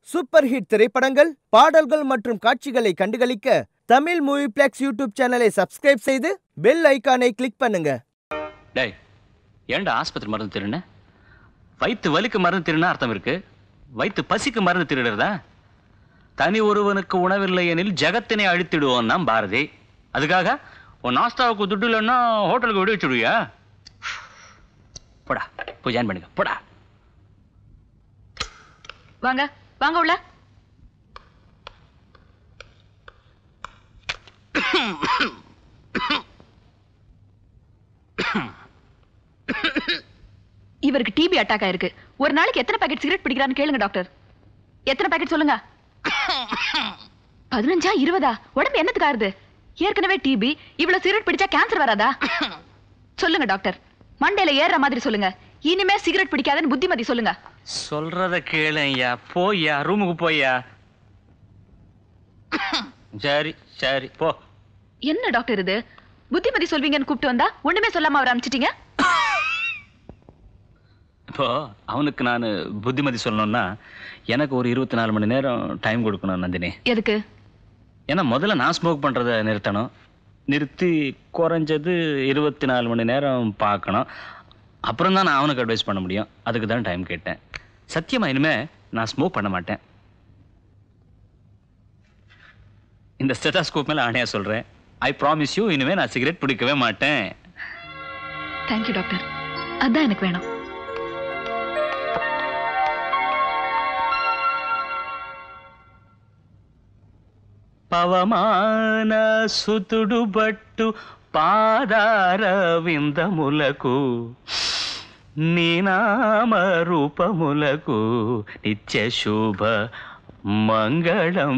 Super hit திரைப்படங்கள் பாடல்கள் மற்றும் காட்சிகளை கண்டுகளிக்க தமிழ் மூவி பிளெக்ஸ் யூடியூப் சேனலை சப்ஸ்கிரைப் செய்து பெல் ஐகானை கிளிக் பண்ணுங்க டேய் ஏன்டா ஆஸ்பத்திரி மருந்து திருடுன வயிற்று வலிக்கு மருந்து திருடுனா அர்த்தம் இருக்கு வயிற்று பசிக்கு மருந்து திருடுறதா தனி ஒருவனுக்கு உணவில்லை எனில் ஜெகத்தினை அழித்திடுவோம் தான் பாரதி அதுக்காக உன் நாஸ்தாவுக்கு துட்டு இல்லைன்னா ஹோட்டலுக்கு விட வச்சுடுவியா போடா போய் ஜாயின் பண்ணுங்க போடா வாங்க வாங்க உள்ள இவருக்கு டிபி அட்டாக் ஆயிருக்கு ஒரு நாளைக்கு எத்தனை பாக்கெட் சிகரெட் பிடிக்கிறான்னு கேளுங்க டாக்டர் எத்தனை பாக்கெட் சொல்லுங்க பதினஞ்சா இருபதா உடம்பு என்னத்துக்கு ஆறுது ஏற்கனவே டிபி இவ்வளவு சிகரெட் பிடிச்சா கேன்சர் வராதா சொல்லுங்க டாக்டர் மண்டையில ஏறுற மாதிரி சொல்லுங்க இனிமே சிகரெட் பிடிக்காதன்னு புத்திமதி சொல்லுங்க சொல்றத கேளுயா போய்யா ரூமுக்கு போய்யா சரி சரி போ என்ன டாக்டர் இது புத்திமதி சொல்வீங்கன்னு கூப்பிட்டு வந்தா ஒண்ணுமே சொல்லாம அவர் அனுப்பிச்சிட்டீங்க இப்போ அவனுக்கு நான் புத்திமதி சொல்லணும்னா எனக்கு ஒரு இருபத்தி நாலு மணி நேரம் டைம் கொடுக்கணும் நந்தினி எதுக்கு ஏன்னா முதல்ல நான் ஸ்மோக் பண்ணுறதை நிறுத்தணும் நிறுத்தி குறைஞ்சது இருபத்தி நாலு மணி நேரம் பார்க்கணும் அப்புறம் தான் நான் அவனுக்கு அட்வைஸ் பண்ண முடியும் அதுக்கு தான் டைம் கேட்டேன் சத்தியமா இனிமே நான் ஸ்மோக் பண்ண மாட்டேன் இந்த ஸ்டெட்டாஸ்கோப் மேலே ஆணையா சொல்கிறேன் ஐ ப்ராமிஸ் யூ இனிமே நான் சிகரெட் பிடிக்கவே மாட்டேன் தேங்க்யூ டாக்டர் அதான் எனக்கு வேணும் పవమాన సుతుడు బట్టు పాదార విందములకు నీ నామ రూపములకు నిత్య శుభ మంగళం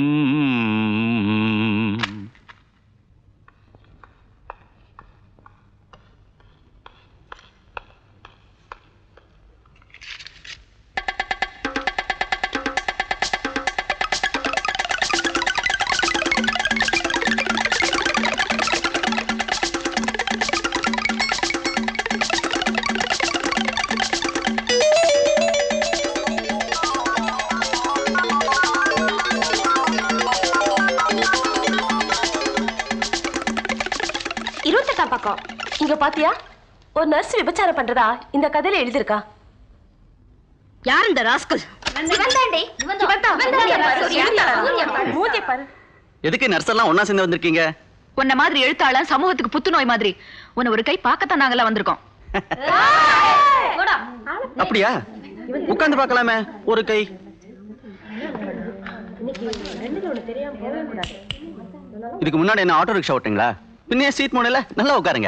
இருபத்தெட்டாம் பக்கம் இங்க பாத்தியா ஒரு நர்ஸ் விபச்சாரம் பண்றதா இந்த கதையில எழுதிருக்கா யார் இந்த ராஸ்கல் மூஞ்சிய பாரு எதுக்கு நர்ஸ் எல்லாம் ஒண்ணா சேர்ந்து வந்திருக்கீங்க உன்ன மாதிரி எழுத்தாளன் சமூகத்துக்கு புத்துநோய் மாதிரி உன்னை ஒரு கை பார்க்கத்தான் நாங்கெல்லாம் வந்திருக்கோம் அப்படியா உட்கார்ந்து பார்க்கலாமே ஒரு கை இதுக்கு முன்னாடி என்ன ஆட்டோ ரிக்ஷா ஓட்டுங்களா பின்னே சீட் மூணையில நல்லா உட்காருங்க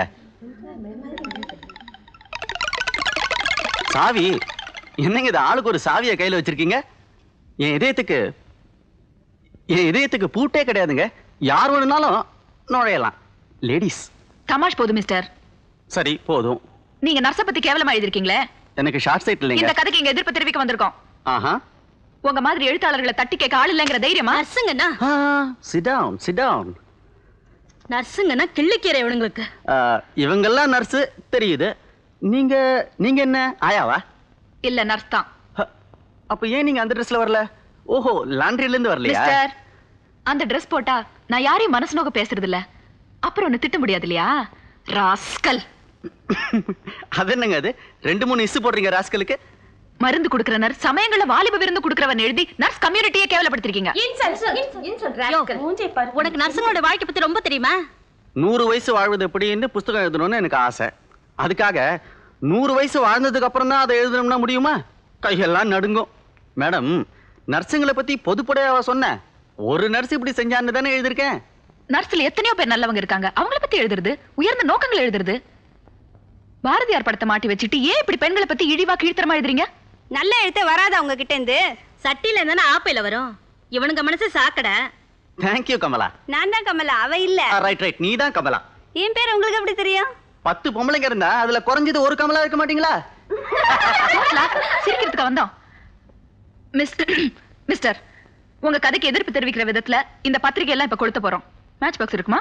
சாவி என்னங்க இது ஆளுக்கு ஒரு சாவியை கையில வச்சிருக்கீங்க என் இதயத்துக்கு என் இதயத்துக்கு பூட்டே கிடையாதுங்க யார் வேணும்னாலும் நுழையலாம் லேடிஸ் தமாஷ் போதும் மிஸ்டர் சரி போதும் நீங்க நர்ஸ பத்தி கேவலமா எழுதிருக்கீங்களே எனக்கு ஷார்ட் சைட் இல்லைங்க இந்த கதைக்கு இங்க எதிர்ப்பு தெரிவிக்க வந்திருக்கோம் ஆஹா உங்க மாதிரி எழுத்தாளர்களை தட்டி கேட்க ஆள் இல்லைங்கிற தைரியமா நர்ஸுங்கண்ணா சிட் டவுன் சிட் டவுன் நர்ஸுங்கன்னா கிள்ளிக்கீரை இவனுங்களுக்கு இவங்கெல்லாம் நர்ஸு தெரியுது நீங்க நீங்க என்ன ஆயாவா இல்ல நர்ஸ் தான் ஹ, அப்ப ஏன் நீங்க அந்த ட்ரெஸ்ல வரல ஓஹோ லாண்ட்ரில இருந்து வரலையா மிஸ்டர் அந்த Dress போட்டா நான் யாரையும் மனசு நோக்க பேசுறது இல்ல அப்புறம் ஒண்ணு திட்ட முடியாது இல்லையா ராஸ்கல் அது என்னங்க அது ரெண்டு மூணு இசு போடுறீங்க ராஸ்கலுக்கு மருந்து குடுக்கிற நர்ஸ் சமயங்கள வாலிப விருந்து குடுக்கறவன் எழுதி நர்ஸ் கம்யூனிட்டியே கேவலப்படுத்திருக்கீங்க மூஞ்சிய பாரு உனக்கு நர்ஸுங்களோட வாழ்க்கை பத்தி ரொம்ப தெரியுமா நூறு வயசு வாழ்வது எப்படின்னு புஸ்தகம் எழுதணும்னு எனக்கு ஆசை அதுக்காக நூறு வயசு வாழ்ந்ததுக்கு அப்புறம் தான் அதை எழுதணும்னா முடியுமா கையெல்லாம் நடுங்கும் மேடம் நர்ஸுங்களை பத்தி பொதுப்படையாவா சொன்னேன் ஒரு நர்ஸ் இப்படி செஞ்சான்னு தானே எழுதியிருக்கேன் நர்ஸ்ல எத்தனையோ பேர் நல்லவங்க இருக்காங்க அவங்கள பத்தி எழுதுறது உயர்ந்த நோக்கங்கள் எழுதுறது பாரதியார் படத்தை மாட்டி வச்சுட்டு ஏன் இப்படி பெண்களை பத்தி இழிவா கீழ்த்தரமா எழுதுறீங்க நல்ல எழுத்தே வராது அவங்க கிட்ட இருந்து சட்டியில இருந்தானே ஆப்பையில வரும் இவனுங்க மனசு சாக்கடை தேங்க்யூ கமலா நான் தான் கமலா அவ இல்ல ரைட் ரைட் நீ தான் கமலா என் பேர் உங்களுக்கு எப்படி தெரியும் பத்து பொம்பளைங்க இருந்தா அதுல குறைஞ்சது ஒரு கமலா இருக்க மாட்டீங்களா சிரிக்கிறதுக்கு வந்தோம் மிஸ்டர் மிஸ்டர் உங்க கதைக்கு எதிர்ப்பு தெரிவிக்கிற விதத்துல இந்த பத்திரிகை எல்லாம் இப்ப கொளுத்த போறோம் மேட்ச் பாக்ஸ் இருக்குமா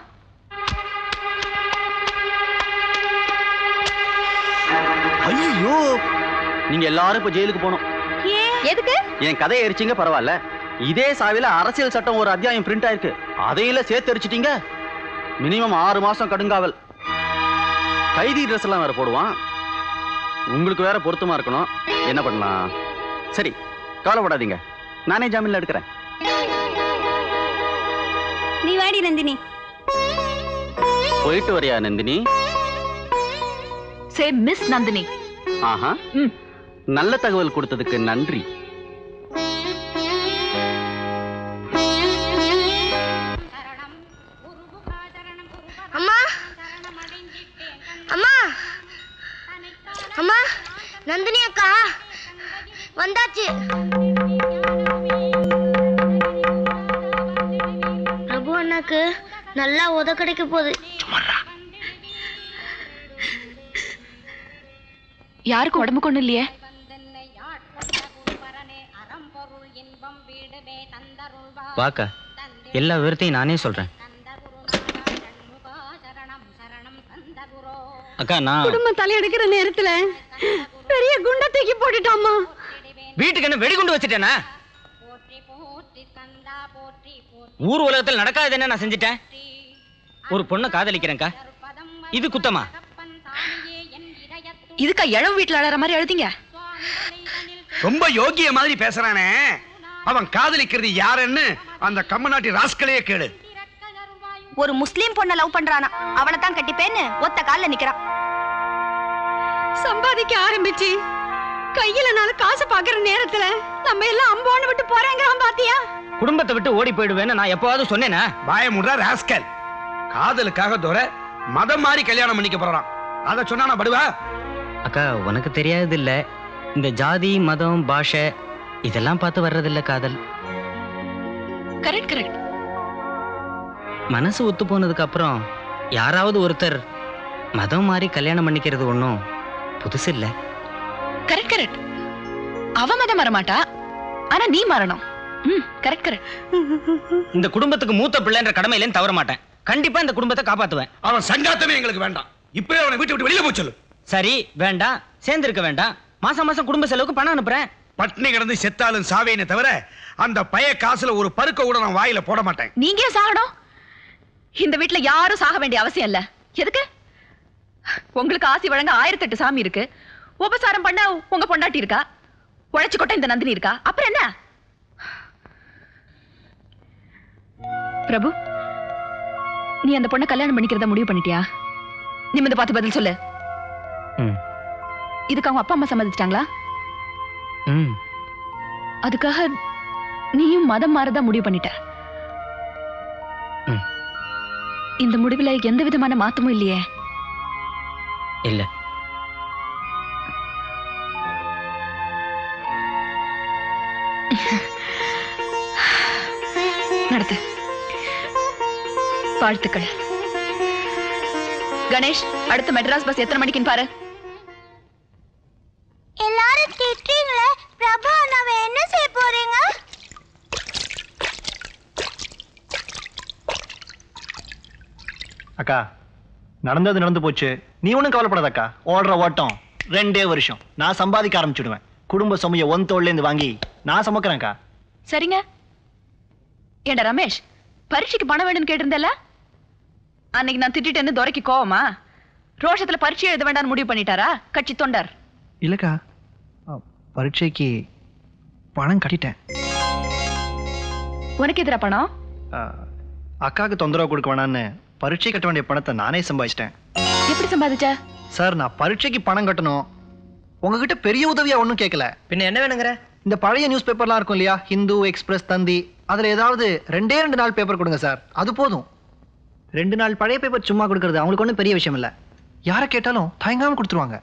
ஐயோ நீங்க எல்லாரும் இப்ப ஜெயிலுக்கு போகணும் எதுக்கு என் கதையை எரிச்சிங்க பரவாயில்ல இதே சாவில அரசியல் சட்டம் ஒரு அத்தியாயம் பிரிண்ட் ஆயிருக்கு அதையில சேர்த்து அடிச்சிட்டீங்க மினிமம் ஆறு மாசம் கடுங்காவல் கைதி ட்ரெஸ் எல்லாம் வேற போடுவான் உங்களுக்கு வேற பொருத்தமா இருக்கணும் என்ன பண்ணலாம் சரி கவலைப்படாதீங்க நானே ஜாமீன்ல எடுக்கிறேன் நீ வாடி நந்தினி போயிட்டு வரியா நந்தினி சே மிஸ் நந்தினி ஆஹா ம் நல்ல தகவல் கொடுத்ததுக்கு நன்றி அம்மா அம்மா அம்மா நந்தினி அக்கா வந்தாச்சு பிரபு அண்ணாக்கு நல்லா உத கிடைக்க போகுது யாருக்கும் உடம்புக்கு ஒண்ணும் இல்லையே வாக்கா எல்லா விவரத்தையும் நானே சொல்றேன் அக்கா நான் குடும்பம் தலையெடுக்கிற நேரத்துல பெரிய குண்ட தூக்கி போட்டுட்டாமா வீட்டுக்கு என்ன வெடிகுண்டு வச்சுட்டேனா ஊர் உலகத்தில் நடக்காது என்ன நான் செஞ்சுட்டேன் ஒரு பொண்ணை காதலிக்கிறேன்க்கா இது குத்தமா இதுக்கா இழவு வீட்டுல அழற மாதிரி எழுதிங்க ரொம்ப யோகிய மாதிரி பேசுறானே அவன் காதலிக்கிறது யாருன்னு அந்த கம்மநாட்டி ராஸ்களையே கேளு ஒரு முஸ்லீம் பொண்ண லவ் பண்றானா அவனை தான் கட்டிப்பேன்னு ஒத்த கால்ல நிக்கிறான் சம்பாதிக்க ஆரம்பிச்சு கையில நாலு காசு பாக்குற நேரத்துல நம்ம எல்லாம் அம்போன்னு விட்டு போறாங்கிறான் பாத்தியா குடும்பத்தை விட்டு ஓடி போயிடுவேன்னு நான் எப்பவாவது சொன்னேனா பயமுடுறா ராஸ்கல் காதலுக்காக தோற மதம் மாறி கல்யாணம் பண்ணிக்க போறான் அத சொன்னா படுவா அக்கா உனக்கு தெரியாது இல்ல இந்த ஜாதி மதம் பாஷை இதெல்லாம் பார்த்து வர்றதில்ல காதல் கரெக்ட் கரெக்ட் மனசு ஒத்து போனதுக்கு அப்புறம் யாராவது ஒருத்தர் மதம் மாறி கல்யாணம் பண்ணிக்கிறது ஒன்றும் புதுசு இல்ல கரெக்ட் கரெக்ட் அவ மதம் வரமாட்டா ஆனா நீ மாறணும் ம் கரெக்ட் கரெக்ட் இந்த குடும்பத்துக்கு மூத்த பிள்ளைன்ற கடமையிலேன்னு தவற மாட்டேன் கண்டிப்பா இந்த குடும்பத்தை காப்பாத்துவேன் அவன் சங்காத்தமே எங்களுக்கு வேண்டாம் இப்பவே அவனை வீட்டை விட்டு வெளியில போய் சொல்லு சரி வேண்டாம் சேர்ந்திருக்க வேண்டாம் மாசம் மாசம் குடும்ப செலவுக்கு பணம் அனுப்புறேன் பட்னி கிடந்து செத்தாலும் சாவேனே தவிர அந்த பய காசுல ஒரு பருக்க கூட நான் வாயில போட மாட்டேன் நீங்க ஏன் சாகணும் இந்த வீட்ல யாரும் சாக வேண்டிய அவசியம் இல்ல எதுக்கு உங்களுக்கு ஆசி வழங்க ஆயிரத்தெட்டு சாமி இருக்கு உபசாரம் பண்ண உங்க பொண்டாட்டி இருக்கா உழைச்சு கொட்ட இந்த நந்தினி இருக்கா அப்புறம் என்ன பிரபு நீ அந்த பொண்ணை கல்யாணம் பண்ணிக்கிறத முடிவு பண்ணிட்டியா நிமிந்து பார்த்து பதில் சொல்லு ம். இதுக்கு அவங்க அப்பா அம்மா சம்மதிச்சிட்டாங்களா ம் அதுக்காக நீயும் மதம் மாறதான் முடிவு பண்ணிட்ட ம். இந்த முடிவுல எந்த விதமான மாற்றமும் இல்லையே இல்ல நடத்து வாழ்த்துக்கள் கணேஷ் அடுத்த மெட்ராஸ் பஸ் எத்தனை மணிக்குன்னு பாரு எல்லாரும் திட்டுறீங்களே பிரபு அண்ணாவை என்ன செய்ய போறீங்க அக்கா நடந்தது நடந்து போச்சு நீ ஒன்றும் கவலைப்படாத அக்கா ஓடுற ஓட்டம் ரெண்டே வருஷம் நான் சம்பாதிக்க ஆரம்பிச்சுடுவேன் குடும்ப சுமையை ஒன் தோல்லேருந்து வாங்கி நான் சுமக்கிறேன்க்கா சரிங்க ஏண்டா ரமேஷ் பரீட்சைக்கு பணம் வேணும்னு கேட்டிருந்தல அன்னைக்கு நான் திட்டிட்டேன்னு துரைக்கு கோவமா ரோஷத்துல பரீட்சை எழுத வேண்டாம்னு முடிவு பண்ணிட்டாரா கட்சி தொண்டர் இல்லைக்கா அ, பரீட்சைக்கு பணம் கட்டிட்டேன் உனக்கு எதிரா பணம் அ, அக்காவுக்கு தொந்தரவு கொடுக்க வேணான்னு பரீட்சை கட்ட வேண்டிய பணத்தை நானே சம்பாதிச்சிட்டேன் எப்படி சம்பாதிச்ச சார் நான் பரீட்சைக்கு பணம் கட்டணும் உங்ககிட்ட பெரிய உதவியா ஒன்றும் கேட்கல பின்ன என்ன வேணுங்கிற இந்த பழைய நியூஸ் பேப்பர்லாம் இருக்கும் இல்லையா ஹிந்து எக்ஸ்பிரஸ் தந்தி அதில் ஏதாவது ரெண்டே ரெண்டு நாள் பேப்பர் கொடுங்க சார் அது போதும் ரெண்டு நாள் பழைய பேப்பர் சும்மா கொடுக்கறது அவங்களுக்கு ஒன்றும் பெரிய விஷயம் இல்லை யாரை கேட்டாலும் தயங்காம கொடுத்துருவாங்க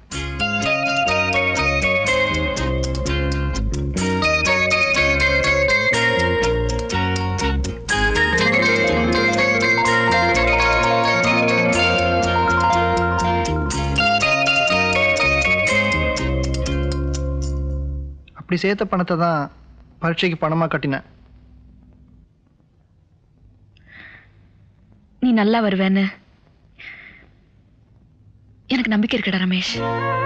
அப்படி சேர்த்த பணத்தை தான் பரீட்சைக்கு பணமாக கட்டினேன் நீ நல்லா வருவேன்னு எனக்கு நம்பிக்கை இருக்குடா ரமேஷ்